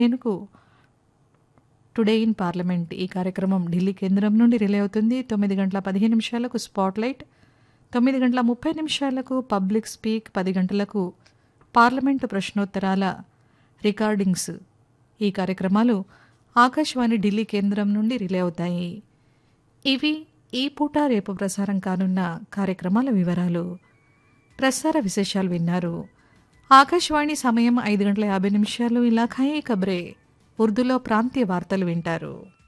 పదిహేనుకు today in parliament ఈ కార్యక్రమం ఢిల్లీ కేంద్రం నుండి రిలే అవుతుంది తొమ్మిది గంటల పదిహేను నిమిషాలకు స్పాట్లైట్ తొమ్మిది గంటల ముప్పై నిమిషాలకు పబ్లిక్ స్పీక్ పది గంటలకు పార్లమెంటు ప్రశ్నోత్తరాల రికార్డింగ్స్ ఈ కార్యక్రమాలు ఆకాశవాణి ఢిల్లీ కేంద్రం నుండి రిలే అవుతాయి ఇవి ఈ పూట రేపు ప్రసారం కానున్న కార్యక్రమాల వివరాలు ప్రసార విశేషాలు విన్నారు ఆకాశవాణి సమయం ఐదు గంటల యాభై నిమిషాలు ఇలా ఖాయీ కబ్రే ఉర్దూలో ప్రాంతీయ వార్తలు వింటారు